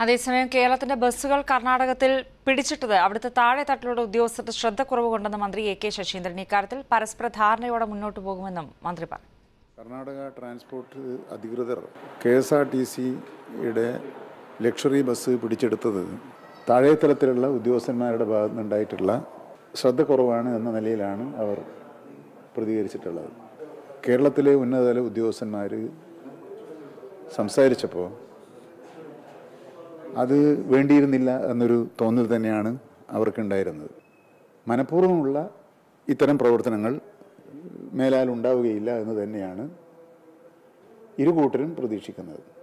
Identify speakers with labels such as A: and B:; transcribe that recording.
A: അതേസമയം കേരളത്തിന്റെ ബസ്സുകൾ കർണാടകത്തിൽ പിടിച്ചിട്ടത് അവിടുത്തെ താഴെ തട്ടിലുള്ള ഉദ്യോഗസ്ഥരുടെ ശ്രദ്ധക്കുറവ് കൊണ്ടെന്ന് മന്ത്രി എ കെ ശശീന്ദ്രൻ ഇക്കാര്യത്തിൽ പരസ്പര ധാരണയോടെ മുന്നോട്ട് പോകുമെന്നും മന്ത്രി പറഞ്ഞു
B: കർണാടക ട്രാൻസ്പോർട്ട് അധികൃതർ കെ എസ് ആർ ടി സിയുടെ ലക്ഷറി ബസ് പിടിച്ചെടുത്തത് താഴേത്തലത്തിലുള്ള ഉദ്യോഗസ്ഥന്മാരുടെ ഭാഗത്തു നിന്നുണ്ടായിട്ടുള്ള ശ്രദ്ധക്കുറവാണ് എന്ന നിലയിലാണ് അവർ പ്രതികരിച്ചിട്ടുള്ളത് കേരളത്തിലെ ഉന്നതതല ഉദ്യോഗസ്ഥന്മാർ സംസാരിച്ചപ്പോൾ അത് വേണ്ടിയിരുന്നില്ല എന്നൊരു തോന്നൽ തന്നെയാണ് അവർക്കുണ്ടായിരുന്നത് മനഃപൂർവ്വമുള്ള ഇത്തരം പ്രവർത്തനങ്ങൾ മേലാൽ ഉണ്ടാവുകയില്ല എന്ന് തന്നെയാണ് ഇരു കൂട്ടരും പ്രതീക്ഷിക്കുന്നത്